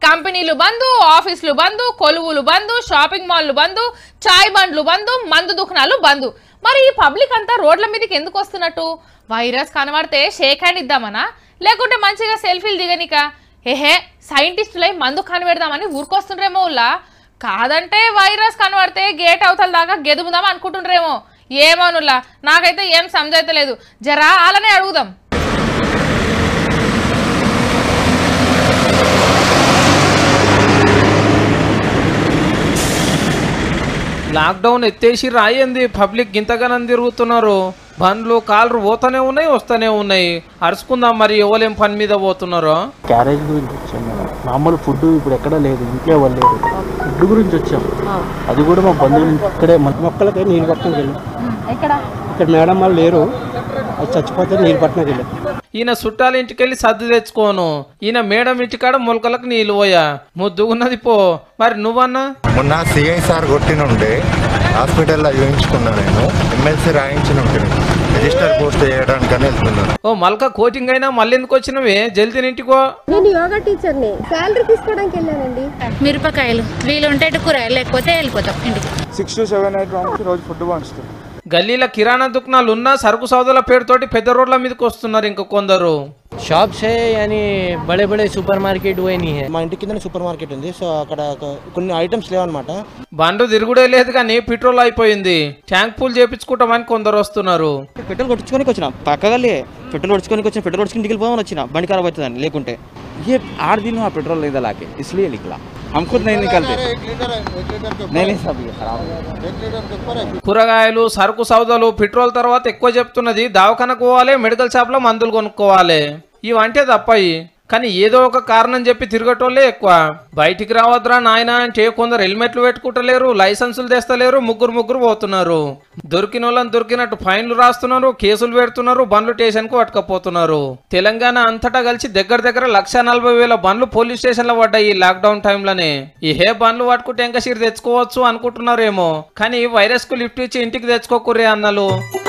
కంపెనీలు బంద్ ఆఫీసులు బంద్ కొలువులు బంద్ షాపింగ్ మాల్లు బంద్ చాయ్ బండ్లు బంద్ మందు దుకాణాలు బంద్ మరి ఈ పబ్లిక్ అంతా రోడ్ల మీదకి ఎందుకు వస్తున్నట్టు వైరస్ కనబడితే షేక్ హ్యాండ్ ఇద్దామనా లేకుంటే మంచిగా సెల్ఫీలు దిగనిక ఏహే సైంటిస్టులై మందు కనిపెడదామని ఊరుకొస్తుండ్రేమో ఉల్లా కాదంటే వైరస్ కనబడితే గేట్ అవతల దాకా గెదుముదాం అనుకుంటుండ్రేమో ఏమోనుల్లా నాకైతే ఏం సమజైతలేదు జరా అలానే అడుగుదాం లాక్డౌన్ ఎత్తేసి రాయింది పబ్లిక్ ఇంతగానం తిరుగుతున్నారు బండ్లు కాళ్ళు పోతూనే ఉన్నాయి వస్తూనే ఉన్నాయి అరుచుకుందాం మరి ఎవరేం పని మీద పోతున్నారో క్యారేజ్ గురించి వచ్చాం మనం మామూలు ఫుడ్ ఇప్పుడు ఎక్కడ లేదు ఇంట్లో వాళ్ళు లేదు ఫుడ్ గురించి వచ్చాం అది కూడా మా బంధువుల నుంచి ఇక్కడే మన మొక్కలకే నీళ్ళు పట్టణకి వెళ్ళాం ఎక్కడ ఇక్కడ మేడం వాళ్ళు లేరు అది చచ్చిపోతే నీళ్ళు పట్టణకి వెళ్ళాం ఈయన చుట్టాల ఇంటికెళ్ళి సర్ది తెచ్చుకోను ఈయన మేడం ఇంటికాడ మొలకలకు నీళ్ళు పోయా ముద్దుగున్నది పో మరి నువ్వన్నా మొన్న సిఐ సార్ కొట్టినుండే హాస్పిటల్లో చూపించుకున్నా నేను ఎమ్మెల్సీ రాయించిన రిజిస్టర్ పోస్ట్ చేయడానికని వెళ్తున్నాను ఓ మల్క కోచింగ్ అయినా మళ్ళీ ఎందుకు వచ్చినవే జల్దీ ఇంటికో నేను యోగా టీచర్ని శాలరీ తీసుకోవడానికి వెళ్ళానండి మిరపకాయలు వీలుంటే ఇటు కూరగాయలు లేకపోతే వెళ్ళిపోతాం ఇంటికి six to seven eight rounds రోజు ఫుడ్ పంచుతాం గల్లీల కిరాణా దుకాణాలు ఉన్నా సరుకు సౌదల పేరుతోటి పెద్ద రోడ్ల మీదకి వస్తున్నారు ఇంక కొందరు शॉप्स है यानी बड़े बड़े सुपर मार्केट हुए नहीं है మా ఇంటి కింద సూపర్ మార్కెట్ ఉంది సో అక్కడ ఒక- కొన్ని ఐటమ్స్ లేవన్నమాట బండ్లు తిరుగుడే లేదు కానీ పెట్రోల్ అయిపోయింది ట్యాంక్ ఫుల్ చేపించుకుంటామని కొందరు వస్తున్నారు పెట్రోల్ కొట్టించుకోనికి వచ్చిన పక్కగలే పెట్రోల్ కొట్టించుకోనికి వచ్చిన పెట్రోల్ కొట్టించుకుని ఇంటికి పోదామని వచ్చిన బండి ఖరాబ్ అవుతుందని లేకుంటే ये आठ दिन हुआ पेट्रोल नहीं डला के इसलिए निकला हम खुद नहीं निकलते नहीं नहीं सब ये खराब है కూరగాయలు సరుకు సౌదాలు పెట్రోల్ తర్వాత ఎక్కువ చెప్తున్నది దవాఖానకు పోవాలి మెడికల్ షాప్ లో మందులు కొనుక్కోవాలి ఇవంటే తప్పయి కానీ ఏదో ఒక కారణం చెప్పి తిరగటోళ్ళే ఎక్కువ బయటికి రావద్దురా నాయన అంటే కొందరు హెల్మెట్లు పెట్టుకుంటలేరు లైసెన్సులు తెస్తలేరు ముగ్గురు ముగ్గురు పోతున్నారు దొరికిన వాళ్ళని దొరికినట్టు ఫైన్లు రాస్తున్నారు కేసులు పెడుతున్నారు బండ్లు స్టేషన్ కు పట్టుకపోతున్నారు తెలంగాణ అంతటా కలిసి దగ్గర దగ్గర లక్ష నలభై వేల బండ్లు పోలీస్ స్టేషన్ లో పడ్డాయి ఈ లాక్డౌన్ టైంలోనే ఈ హే బండ్లు పట్టుకుంటే ఇంకా సీరు తెచ్చుకోవచ్చు అనుకుంటున్నారేమో కానీ వైరస్ కు లిఫ్ట్ ఇచ్చి ఇంటికి తెచ్చుకోకురే అన్నలు